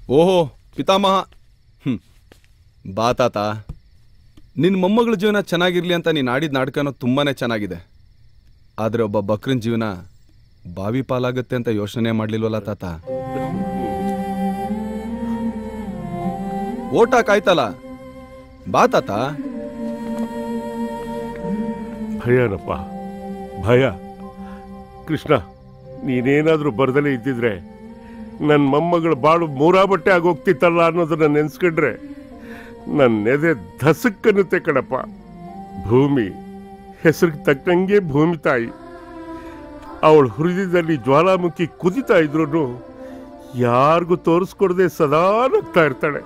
ಓಹೋ ಪಿತಾಮಹ ಹ್ಮ್ ಬಾ ತಾತ ನಿನ್ನ ಮೊಮ್ಮಗಳ ಜೀವನ ಚೆನ್ನಾಗಿರ್ಲಿ ಅಂತ ನೀನು ಆಡಿದ ನಾಟಕನೂ ತುಂಬಾನೇ ಚೆನ್ನಾಗಿದೆ ಆದರೆ ಒಬ್ಬ ಬಕ್ರನ್ ಜೀವನ ಬಾವಿ ಪಾಲಾಗುತ್ತೆ ಅಂತ ಯೋಚನೆ ಮಾಡ್ಲಿಲ್ವಲ್ಲ ತಾತ ಓಟ ಕಾಯ್ತಲ್ಲ ಬಾ ತಾತ ಭಯನಪ್ಪ ಭಯ ಕೃಷ್ಣ ನೀನೇನಾದ್ರೂ ಬರ್ದಲೇ ಇದ್ದಿದ್ರೆ ನನ್ನ ಮೊಮ್ಮಗಳ ಬಾಳು ಮೂರಾ ಬಟ್ಟೆ ಆಗೋಗ್ತಿತ್ತಲ್ಲ ಅನ್ನೋದನ್ನ ನೆನ್ಸ್ಕೊಂಡ್ರೆ ನನ್ನ ಎದೆ ಧಸಕ್ಕನ್ನುತ್ತೆ ಕಣಪ್ಪ ಭೂಮಿ ಹೆಸರಿಗೆ ತಕ್ಕಂಗೆ ಭೂಮಿ ತಾಯಿ ಅವಳ ಹೃದಯದಲ್ಲಿ ಜ್ವಾಲಾಮುಖಿ ಕುದಿತಾ ಇದ್ರು ಯಾರಿಗೂ ತೋರಿಸ್ಕೊಡದೆ ಸದಾ ನಗ್ತಾ ಇರ್ತಾಳೆ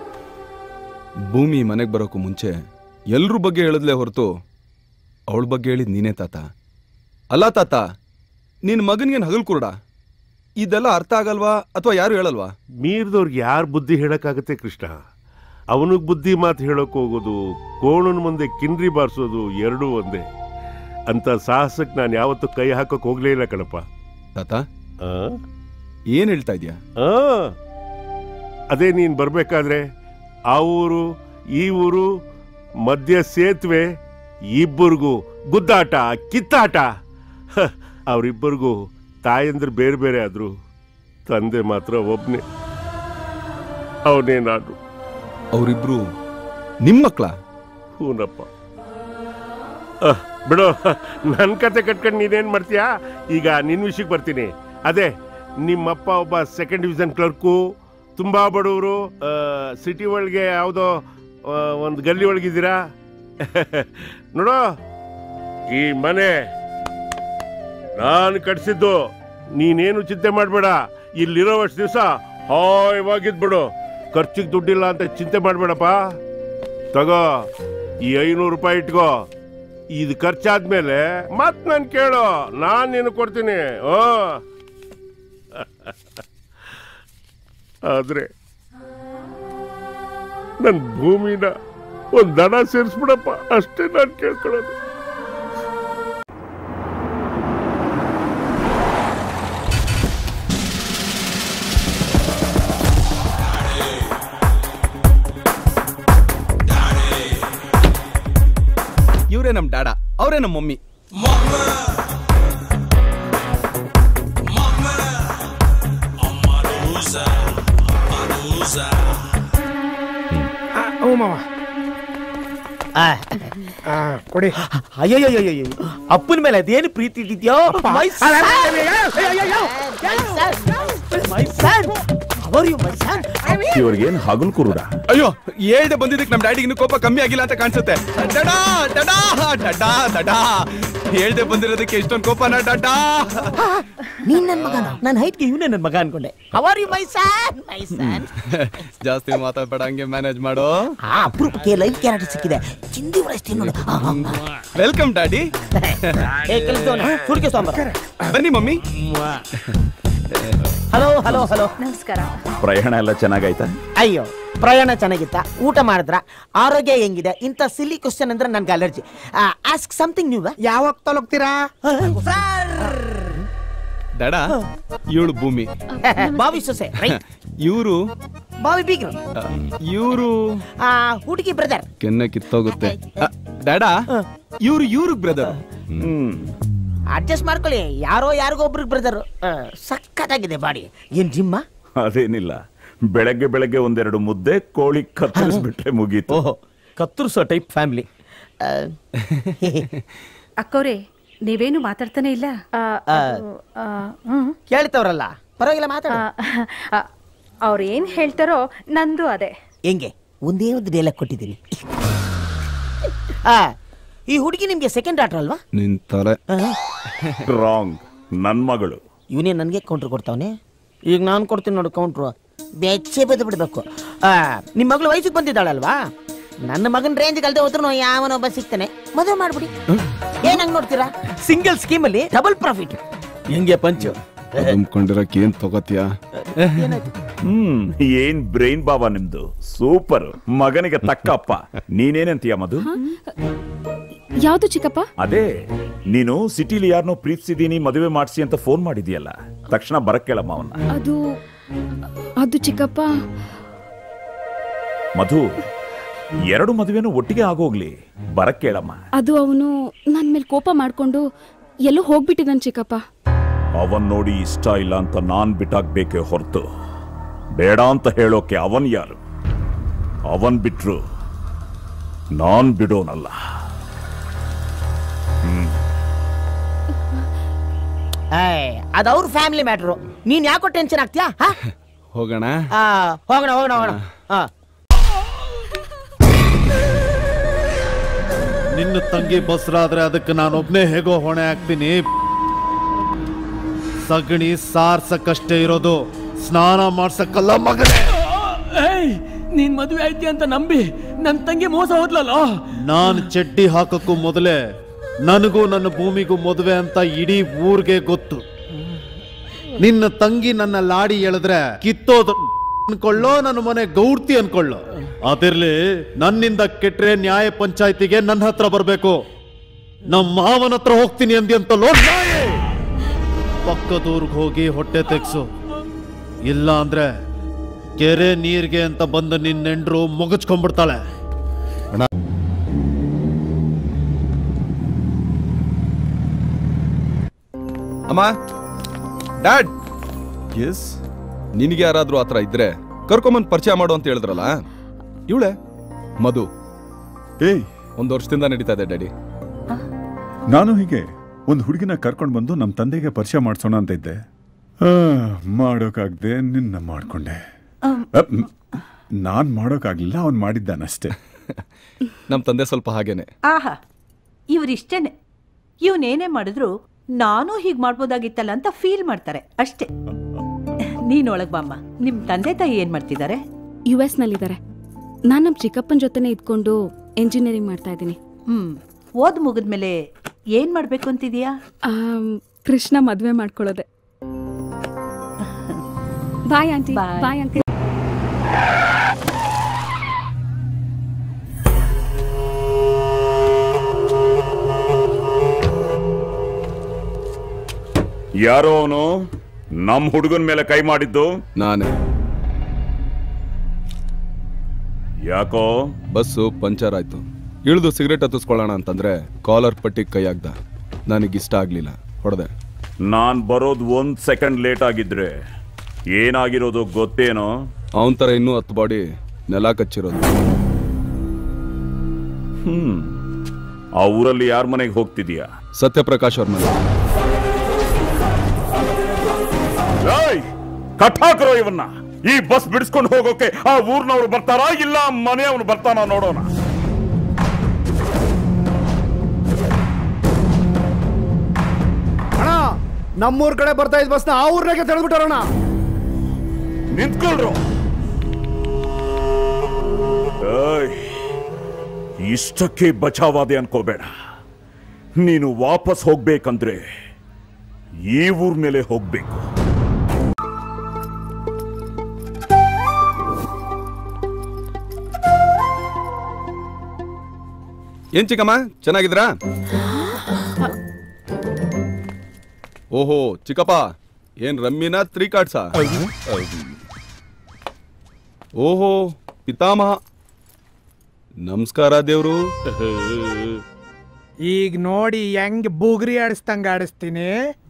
ಭೂಮಿ ಮನೆಗೆ ಬರೋಕ್ಕೂ ಮುಂಚೆ ಎಲ್ರ ಬಗ್ಗೆ ಹೇಳಿದ್ಲೇ ಹೊರತು ಅವಳ ಬಗ್ಗೆ ಹೇಳಿದ್ ನೀನೇ ತಾತ ಅಲ್ಲ ತಾತ ನಿನ್ನ ಮಗನಿಗೇನು ಹಗಲ್ ಕುರುಡ ಇದೆಲ್ಲ ಅರ್ಥ ಆಗಲ್ವಾ ಅಥವಾ ಯಾರು ಹೇಳಲ್ವಾ ಮೀರಿದವ್ರಿಗೆ ಯಾರು ಬುದ್ಧಿ ಹೇಳಕ್ಕಾಗತ್ತೆ ಕೃಷ್ಣ ಅವನಿಗೆ ಬುದ್ಧಿ ಮಾತು ಹೇಳಕ್ ಹೋಗೋದು ಕೋಣನ ಮುಂದೆ ಕಿನ್ರಿ ಬಾರಿಸೋದು ಎರಡೂ ಒಂದೇ ಅಂತ ಸಾಹಸಕ್ಕೆ ನಾನು ಯಾವತ್ತೂ ಕೈ ಹಾಕಕ್ ಹೋಗ್ಲೇ ಇಲ್ಲ ಕಣಪ್ಪ ತಾತ ಆ? ಏನ್ ಹೇಳ್ತಾ ಇದೀಯಾ ಆ. ಅದೇ ನೀನ್ ಬರ್ಬೇಕಾದ್ರೆ ಆ ಊರು ಈ ಊರು ಮಧ್ಯ ಸೇತುವೆ ಇಬ್ಬರಿಗೂ ಗುದ್ದಾಟ ಕಿತ್ತಾಟ ಹ, ಅವ್ರಿಬ್ಬರಿಗೂ ತಾಯಂದ್ರೆ ಬೇರೆ ಬೇರೆ ಆದ್ರು ತಂದೆ ಮಾತ್ರ ಒಬ್ನೇ ಅವನೇ ನಾನು ಅವರಿಬ್ರು ನಿಮ್ಮ ಮಕ್ಳ ಹೂನಪ್ಪ ಅಹ್, ಬಿಡು ನನ್ನ ಕತೆ ಕಟ್ಕೊಂಡು ನೀನೇನ್ ಮಾಡ್ತೀಯಾ ಈಗ ನಿನ್ನ ವಿಷಯಕ್ಕೆ ಬರ್ತೀನಿ ಅದೇ ನಿಮ್ಮಪ್ಪ ಒಬ್ಬ ಸೆಕೆಂಡ್ ಡಿವಿಷನ್ ಕ್ಲರ್ಕು ತುಂಬಾ ಬಡವರು ಸಿಟಿ ಒಳಗೆ ಯಾವುದೋ ಒಂದು ಗಲ್ಲಿ ಒಳಗಿದ್ದೀರಾ ನೋಡು ಈ ಮನೆ ನಾನು ಕಟ್ಸಿದ್ದು ನೀನೇನು ಚಿಂತೆ ಮಾಡಬೇಡ ಇಲ್ಲಿರೋವಷ್ಟು ದಿವಸ ಹಾಯವಾಗಿದ್ಬಿಡು ಖರ್ಚಿಗೆ ದುಡ್ಡಿಲ್ಲ ಅಂತ ಚಿಂತೆ ಮಾಡಬೇಡಪ್ಪ ತಗೋ ಈ ಐನೂರು ರೂಪಾಯಿ ಇಟ್ಕೋ ಇದು ಖರ್ಚಾದ್ಮೇಲೆ ಮತ್ ನಾನು ಕೇಳು ನಾನು ನಿನಗೆ ಕೊಡ್ತೀನಿ ಓ ಆದ್ರೆ ನನ್ನ ಭೂಮಿನ ಒಂದು ದನ ಸೇರಿಸ್ಬಿಡಪ್ಪ ಅಷ್ಟೇ ನಾನು ಕೇಳ್ಕೊಳ್ಳೋದು ಇವರೇ ನಮ್ಮ ಡ್ಯಾಡ ಅವರೇ ನಮ್ಮ ಮಮ್ಮಿ ಹ್ಞೂ ಮಾವ ಆ, ಕೊಡಿ ಅಯ್ಯಯ್ಯಯ್ಯಯ್ಯ ಅಪ್ಪನ ಮೇಲೆ ಅದೇನು ಪ್ರೀತಿ ಇಟ್ಟಿದ್ಯೋ ಮೈ ಅವರು ಮೈ ಸನ್ ಇವ್ರಿಗೇನು ಹಗಲ್ ಕುರುಡ ಅಯ್ಯೋ ಹೇಳ್ದೆ ಬಂದಿದ್ದಕ್ಕೆ ನಮ್ಮ ಡ್ಯಾಡಿಗೆ ಕೋಪ ಕಮ್ಮಿ ಆಗಿಲ್ಲ ಅಂತ ಕಾಣಿಸುತ್ತೆ ಡಡಾ ಡಡಾ ಡಡಾ ಡಡಾ ಹೇಳ್ದೆ ಬಂದಿರೋದಕ್ಕೆ ಎಷ್ಟೊಂದು ಕೋಪನ ಡಡಾ ನೀನ್ ನನ್ ಮಗನ ನನ್ನ ಹೈಟ್ಗೆ ಇವನೇ ನನ್ನ ಮಗ ಅನ್ಕೊಂಡೆ ಅವರು ಮೈ ಸನ್ ಮೈ ಸನ್ ಜಾಸ್ತಿ ಮಾತಾಡ್ಬೇಡ ಹಂಗೆ ಮ್ಯಾನೇಜ್ ಮಾಡು ಆ ಅಪರೂಪಕ್ಕೆ ಲೈವ್ ಕ್ಯಾರೆಕ್ಟರ್ ಸಿಕ್ಕಿದೆ ಚಿಂದಿ ಉಳಿಸ್ತೀನಿ ನೋಡು ವೆಲ್ಕಮ್ ಡ್ಯಾಡಿ ಏ ಕೆಲಸದವನ ಹುಡುಗಿ ಸಾಂಬಾರ ಬನ್ನಿ ಮಮ್ಮಿ ಹಲೋ ಹಲೋ ಹಲೋ ನಮಸ್ಕಾರ ಪ್ರಯಾಣ ಎಲ್ಲ ಚೆನ್ನಾಗಾಯ್ತಾ ಅಯ್ಯೋ ಪ್ರಯಾಣ ಚೆನ್ನಾಗಿತ್ತ ಊಟ ಮಾಡಿದ್ರ ಆರೋಗ್ಯ ಹೆಂಗಿದೆ ಇಂಥ ಸಿಲಿ ಕ್ವಶನ್ ಅಂದ್ರೆ ನನ್ಗೆ ಅಲರ್ಜಿ ಆಸ್ಕ್ ಸಮಥಿಂಗ್ ನೀವು ಯಾವಾಗ ತಲುಪ್ತೀರಾ ಡಡಾ ಇವಳು ಭೂಮಿ ಬಾವಿ ಸೊಸೆ ರೈಟ್ ಇವರು ಬಾವಿ ಬೀಗ್ರು ಇವರು ಆ ಹುಡುಗಿ ಬ್ರದರ್ ಕೆನ್ನೆ ಕಿತ್ತೋಗುತ್ತೆ ಡಾಡಾ ಇವ್ರು ಇವ್ರಿಗೆ ಬ್ರದರ್ ಹ್ಮ್ ಅಡ್ಜಸ್ಟ್ ಮಾಡ್ಕೊಳ್ಳಿ ಯಾರೋ ಯಾರಿಗೋ ಒಬ್ರಿಗೆ ಬ್ರದರ್ ಸಖತ್ತಾಗಿದೆ ಬಾಡಿ ಏನ್ ಜಿಮ್ಮ ಅದೇನಿಲ್ಲ ಬೆಳಗ್ಗೆ ಬೆಳಗ್ಗೆ ಒಂದೆರಡು ಮುದ್ದೆ ಕೋಳಿ ಕತ್ತರಿಸ್ಬಿಟ್ರೆ ಮುಗೀತು ಓಹೋ ಕತ್ತರಿಸೋ ಟೈಪ್ ಫ್ಯಾಮಿಲಿ ಅಕ್ಕವ್ರೆ ನೀವೇನು ಮಾತಾಡ್ತಾನೆ ಇಲ್ಲ ಕೇಳ್ತವ್ರಲ್ಲ ಪರವಾಗಿಲ್ಲ ಮಾತಾಡ ಅವ್ರು ಏನ್ ಹೇಳ್ತಾರೋ ನಂದು ಅದೇ ಹೆಂಗೆ ಒಂದೇ ಒಂದು ಡೈಲಾಗ್ ಕೊಟ್ಟಿದ್ದೀನಿ ಆ, ಈ ಹುಡುಗಿ ನಿಮ್ಗೆ ಸೆಕೆಂಡ್ ಆಟ್ರ್ ಅಲ್ವಾ ನಿನ್ ತಲೆ ರಾಂಗ್ ನನ್ ಮಗಳು ಇವನೇ ನನಗೆ ಕೌಂಟ್ರ್ ಕೊಡ್ತಾವನೆ ಈಗ ನಾನು ಕೊಡ್ತೀನಿ ನೋಡು ಕೌಂಟ್ರು ಬೆಚ್ಚೆ ಬದ್ದು ಬಿಡ್ಬೇಕು ಆ, ನಿಮ್ಮ ಮಗಳು ವಯಸ್ಸಿಗೆ ಬಂದಿದ್ದಾಳಲ್ವಾ ನನ್ನ ಮಗನ ರೇಂಜ್ ಕಲ್ದೆ ಹೋದ್ರು ಯಾವನೊಬ್ಬ ಸಿಗ್ತಾನೆ ಮದುವೆ ಮಾಡ್ಬಿಡಿ ಏನಂಗ್ ನೋಡ್ತೀರಾ ಸಿಂಗಲ್ ಸ್ಕೀಮಲ್ಲಿ ಡಬಲ್ ಪ್ರಾಫಿಟ್ ಹೆಂಗೆ ಪಂಚು ನಂಬ್ಕೊಂಡಿರಕ್ ಏನ್ ತಗೋತೀಯ ಹ್ಮ್ ಏನ್ ಬ್ರೈನ್ ಬಾಬಾ ನಿಮ್ದು ಸೂಪರ್ ಮಗನಿಗೆ ತಕ್ಕ ಅಪ್ಪ ನೀನೇನಂತೀಯ ಮಧು ಯಾವ್ದು ಚಿಕ್ಕಪ್ಪ ಅದೇ ನೀನು ಸಿಟಿಲಿ ಯಾರನ್ನೋ ಪ್ರೀತಿಸಿದೀನಿ ಮದುವೆ ಮಾಡಿಸಿ ಅಂತ ಫೋನ್ ಮಾಡಿದ್ಯಲ್ಲ ತಕ್ಷಣ ಬರಕ್ ಕೇಳಮ್ಮ ಅವನ್ನ ಅದು ಅದು ಚಿಕ್ಕಪ್ಪ ಮಧು ಎರಡು ಮದುವೆನೂ ಒಟ್ಟಿಗೆ ಆಗೋಗ್ಲಿ ಬರಕ್ ಕೇಳಮ್ಮ ಅದು ಅವನು ನನ್ನ ಮೇಲೆ ಕೋಪ ಮಾಡ್ಕೊಂಡು ಎಲ್ಲೋ ಹೋಗ್ಬಿಟ್ಟಿದ್ದಾನೆ ಚಿಕ್ಕಪ್ಪ ಅವನ್ ನೋಡಿ ಇಷ್ಟ ಇಲ್ಲ ಅಂತ ನಾನ್ ಬಿಟ್ಟಾಗ್ಬೇಕೇ ಹೊರತು ಬೇಡ ಅಂತ ಹೇಳೋಕೆ ಅವನ್ ಯಾರು ಅವನ್ ಬಿಟ್ರು ನಾನ್ ಬಿಡೋನಲ್ಲ ಏಯ್ ಅದು ಅವ್ರ ಫ್ಯಾಮಿಲಿ ಮ್ಯಾಟ್ರು ನೀನ್ ಯಾಕೋ ಟೆನ್ಷನ್ ಆಗ್ತೀಯಾ ಹಾ? ಹೋಗೋಣ ಆ, ಹೋಗೋಣ ಹೋಗೋಣ ಹೋಗೋಣ ಹಾ ನಿನ್ನ ತಂಗಿ ಬಸ್ರಾದ್ರೆ ಅದಕ್ಕೆ ನಾನೊಬ್ನೇ ಹೇಗೋ ಹೊಣೆ ಆಗ್ತೀನಿ ಸಗಣಿ ಸಾರ್ಸಕ್ಕಷ್ಟೇ ಇರೋದು ಸ್ನಾನ ಮಾಡ್ಸಕ್ಕಲ್ಲ ಮಗನೇ ಏಯ್ ನೀನ್ ಮದುವೆ ಐತಿ ಅಂತ ನಂಬಿ ನನ್ ತಂಗಿ ಮೋಸ ಹೋದ್ಲಲ್ಲ ನಾನ್ ಚಡ್ಡಿ ಹಾಕಕ್ಕೂ ಮೊದಲೇ ನನಗೂ ನನ್ನ ಭೂಮಿಗೂ ಮದುವೆ ಅಂತ ಇಡೀ ಊರ್ಗೆ ಗೊತ್ತು ನಿನ್ನ ತಂಗಿ ನನ್ನ ಲಾಡಿ ಎಳೆದ್ರೆ ಕಿತ್ತೋದು ಅನ್ಕೊಳ್ಳೋ ನನ್ನ ಮನೆ ಗೌಡ್ತಿ ಅನ್ಕೊಳ್ಳೋ ಅದಿರ್ಲಿ ನನ್ನಿಂದ ಕೆಟ್ರೆ ನ್ಯಾಯ ಪಂಚಾಯತಿಗೆ ನನ್ನ ಹತ್ರ ಬರ್ಬೇಕು ನಮ್ಮ ಮಾವನ ಹತ್ರ ಹೋಗ್ತೀನಿ ಅಂದಿ ಅಂತಲೋ ನಾಯಿ! ಪಕ್ಕದೂರ್ಗ್ ಹೋಗಿ ಹೊಟ್ಟೆ ತೆಗ್ಸು ಇಲ್ಲ ಅಂದ್ರೆ ಕೆರೆ ನೀರ್ಗೆ ಅಂತ ಬಂದು ನಿನ್ನೆಂಡ್ರು ಮುಗಚ್ಕೊಂಡ್ಬಿಡ್ತಾಳೆ ಅಮ್ಮ ಡ್ಯಾಡ್ ಎಸ್ ನಿನಗೆ ಯಾರಾದ್ರೂ ಆ ಥರ ಇದ್ರೆ ಕರ್ಕೊಂಬಂದು ಪರಿಚಯ ಮಾಡು ಅಂತ ಹೇಳಿದ್ರಲ್ಲ ಇವಳೆ ಮಧು ಏಯ್ ಒಂದು ವರ್ಷದಿಂದ ನಡೀತಾ ಇದೆ ಡ್ಯಾಡಿ ನಾನು ಹೀಗೆ ಒಂದು ಹುಡುಗಿನ ಕರ್ಕೊಂಡು ಬಂದು ನಮ್ಮ ತಂದೆಗೆ ಪರಿಚಯ ಮಾಡಿಸೋಣ ಅಂತ ಇದ್ದೆ ಆ, ಮಾಡೋಕ್ಕಾಗ್ದೆ ನಿನ್ನ ಮಾಡ್ಕೊಂಡೆ ಅಪ್, ಮ್, ನಾನ್ ಮಾಡೋಕ್ಕಾಗ್ಲಿಲ್ಲ ಅವನ್ ಮಾಡಿದ್ದಾನಷ್ಟೇ ನಮ್ಮ ತಂದೆ ಸ್ವಲ್ಪ ಹಾಗೇನೆ ಆಹಾ ಇವರಿಷ್ಟೇನೆ ಇವನೇನೇ ಮಾಡಿದ್ರು ನಾನು ಹೀಗ್ ಮಾಡ್ಬೋದಾಗಿತ್ತಲ್ಲ ಅಂತ ಫೀಲ್ ಮಾಡ್ತಾರೆ ಅಷ್ಟೇ ನೀನ್ ಒಳಗ್ ಬಾಮ್ಮ ನಿಮ್ ತಂದೆ ತಾಯಿ ಏನ್ ಮಾಡ್ತಿದ್ದಾರೆ ಯು ಎಸ್ ನಲ್ಲಿದ್ದಾರೆ ನಾನು ನಮ್ಮ ಚಿಕ್ಕಪ್ಪನ ಜೊತೆನೆ ಇದ್ಕೊಂಡು ಎಂಜಿನಿಯರಿಂಗ್ ಮಾಡ್ತಾ ಇದ್ದೀನಿ ಹ್ಮ್ ಓದ್ ಮುಗಿದ್ಮೇಲೆ ಏನ್ ಮಾಡ್ಬೇಕು ಅಂತಿದ್ಯಾ ಆಮ್, ಕೃಷ್ಣ ಮದುವೆ ಮಾಡ್ಕೊಳ್ಳೋದೆ bye aunty Bye. Bye uncle ಯಾರೋ ಅವನು ನಮ್ ಹುಡುಗನ್ ಮೇಲೆ ಕೈ ಮಾಡಿದ್ದು ನಾನೇ ಯಾಕೋ ಬಸ್ಸು ಪಂಚರ್ ಆಯ್ತು ಇಳಿದು ಸಿಗರೇಟ್ ಹತ್ತಿಸ್ಕೊಳ್ಳೋಣ ಅಂತಂದ್ರೆ ಕಾಲರ್ ಪಟ್ಟಿ ಕೈ ಆಗ್ದ ನನಗಿಷ್ಟ ಆಗ್ಲಿಲ್ಲ ಹೊಡೆದೆ ನಾನ್ ಬರೋದ್ ಒಂದ್ ಸೆಕೆಂಡ್ ಲೇಟ್ ಆಗಿದ್ರೆ ಏನಾಗಿರೋದು ಗೊತ್ತೇನೋ ಅವನ ಥರ ಇನ್ನೂ ಹತ್ತು ಬಾಡಿ ನೆಲ ಕಚ್ಚಿರೋದು ಹ್ಮ್ ಆ ಊರಲ್ಲಿ ಯಾರ ಮನೆಗೆ ಹೋಗ್ತಿದ್ಯಾ ಸತ್ಯಪ್ರಕಾಶ್ ಅವ್ರ ಮನೆ ಏಯ್! ಕಟ್ಟಾಕ್ರೋ ಇವನ್ನ ಈ ಬಸ್ ಬಿಡಿಸ್ಕೊಂಡು ಹೋಗೋಕೆ ಆ ಊರ್ನವ್ರು ಬರ್ತಾರಾ ಇಲ್ಲ ಮನೆಯವನು ಬರ್ತಾನ ನೋಡೋಣ ಅಣ್ಣ ನಮ್ಮೂರ್ ಕಡೆ ಬರ್ತಾ ಇದ್ ಬಸ್ನ ಆ ಊರ್ನಾಗೆ ತೆಗೆದ್ಬಿಟ್ಟಾರಣ್ಣ ನಿಂತ್ಕೊಳ್ರು ಏಯ್! ಇಷ್ಟಕ್ಕೆ ಬಚಾವಾದೆ ಅನ್ಕೋಬೇಡ ನೀನು ವಾಪಸ್ ಹೋಗ್ಬೇಕಂದ್ರೆ ಈ ಊರ್ ಮೇಲೆ ಹೋಗ್ಬೇಕು ಏನ್ ಚಿಕ್ಕಮ್ಮ ಚೆನ್ನಾಗಿದ್ರಾ ಓಹೋ ಚಿಕ್ಕಪ್ಪ ಏನ್ ರಮ್ಮಿನ ತ್ರೀ ಕಾರ್ಡ್ಸಾ ಓಹೋ ಪಿತಾಮಹ ನಮಸ್ಕಾರ ದೇವ್ರು ಈಗ ನೋಡಿ ಹೆಂಗ್ ಬುಗ್ರಿ ಆಡಿಸ್ದಂಗ ಆಡಿಸ್ತೀನಿ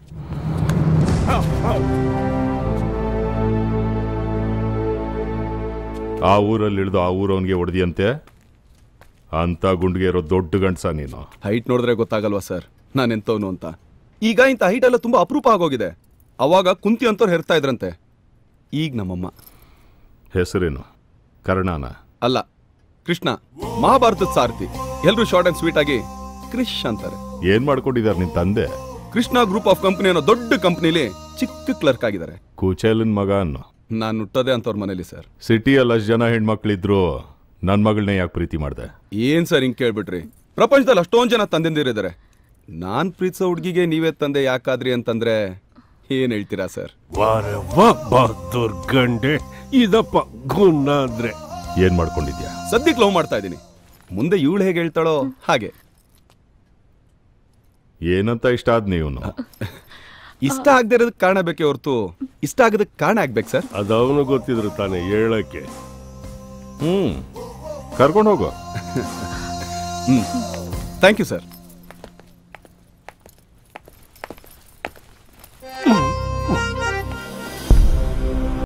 ಆ ಊರಲ್ಲಿ ಇಳಿದು ಆ ಊರವನಿಗೆ ಹೊಡೆದಿಯಂತೆ ಅಂತ ಗುಂಡ್ಗೆ ಇರೋ ದೊಡ್ಡ ಗಂಡ್ಸ ನೀನು ಹೈಟ್ ನೋಡಿದ್ರೆ ಗೊತ್ತಾಗಲ್ವಾ ಸರ್ ನಾನು ಎಂತವನು ಅಂತ ಈಗ ಇಂಥ ಹೈಟ್ ಎಲ್ಲ ತುಂಬಾ ಅಪರೂಪ ಆಗೋಗಿದೆ ಅವಾಗ ಕುಂತಿ ಅಂತವ್ರು ಹೆರ್ತಾ ಇದ್ರಂತೆ ಈಗ ನಮ್ಮಮ್ಮ ಹೆಸರೇನು ಕರ್ಣಾನ ಅಲ್ಲ ಕೃಷ್ಣ ಮಹಾಭಾರತದ ಸಾರಥಿ ಎಲ್ರು ಶಾರ್ಟ್ ಅಂಡ್ ಸ್ವೀಟ್ ಆಗಿ ಕ್ರಿಶ್ ಅಂತಾರೆ ಏನ್ ಮಾಡ್ಕೊಂಡಿದ್ದಾರೆ ನಿನ್ ತಂದೆ ಕೃಷ್ಣ ಗ್ರೂಪ್ ಆಫ್ ಕಂಪನಿ ಅನ್ನೋ ದೊಡ್ಡ ಕಂಪನಿಲಿ ಚಿಕ್ಕ ಕ್ಲರ್ಕ್ ಆಗಿದ್ದಾರೆ ಕೂಚೇಲನ್ ಮಗ ಅನ್ನೋ ನಾನು ಹುಟ್ಟೋದೆ ಅಂತವ್ರ ಮನೇಲಿ ಸರ್ ಸಿಟಿಯಲ್ಲಿ ಅಷ್ಟು ಜನ ಹೆಣ್ಮಕ್ಳಿದ್ರು ನನ್ನ ಮಗಳನ್ನ ಯಾಕೆ ಪ್ರೀತಿ ಮಾಡ್ದೆ ಏನ್ ಸರ್ ಹಿಂಗ್ ಕೇಳ್ಬಿಟ್ರಿ ಪ್ರಪಂಚದಲ್ಲಿ ಅಷ್ಟೊಂದ್ ಜನ ತಂದೆಂದಿರಿದ್ದಾರೆ ನಾನ್ ಪ್ರೀತಿಸೋ ಹುಡುಗಿಗೆ ನೀವೇ ತಂದೆ ಯಾಕಾದ್ರಿ ಅಂತಂದ್ರೆ ಏನ್ ಹೇಳ್ತೀರಾ ಸರ್ ಬಹದ್ದೂರ್ ಗಂಡೆ ಇದಪ್ಪ ಗುಣ ಅಂದ್ರೆ ಏನ್ ಮಾಡ್ಕೊಂಡಿದ್ಯಾ ಸದ್ಯಕ್ಕೆ ಲವ್ ಮಾಡ್ತಾ ಇದ್ದೀನಿ ಮುಂದೆ ಇವಳು ಹೇಗೆ ಹೇಳ್ತಾಳೋ ಹಾಗೆ ಏನಂತ ಇಷ್ಟ ಆದ್ ನೀವನು ಇಷ್ಟ ಆಗದೆ ಇರೋದಕ್ಕೆ ಕಾರಣ ಬೇಕೇ ಹೊರತು ಇಷ್ಟ ಆಗೋದಕ್ಕೆ ಕಾರಣ ಆಗ್ಬೇಕು ಸರ್ ಅದು ಅವನು ಗೊತ್ತಿದ್ರು ತಾನೆ ಹೇಳಕ್ಕೆ ಹ್ಮ್ ಕರ್ಕೊಂಡು ಹೋಗು ಹ್ಮ್ ಥ್ಯಾಂಕ್ ಯು ಸರ್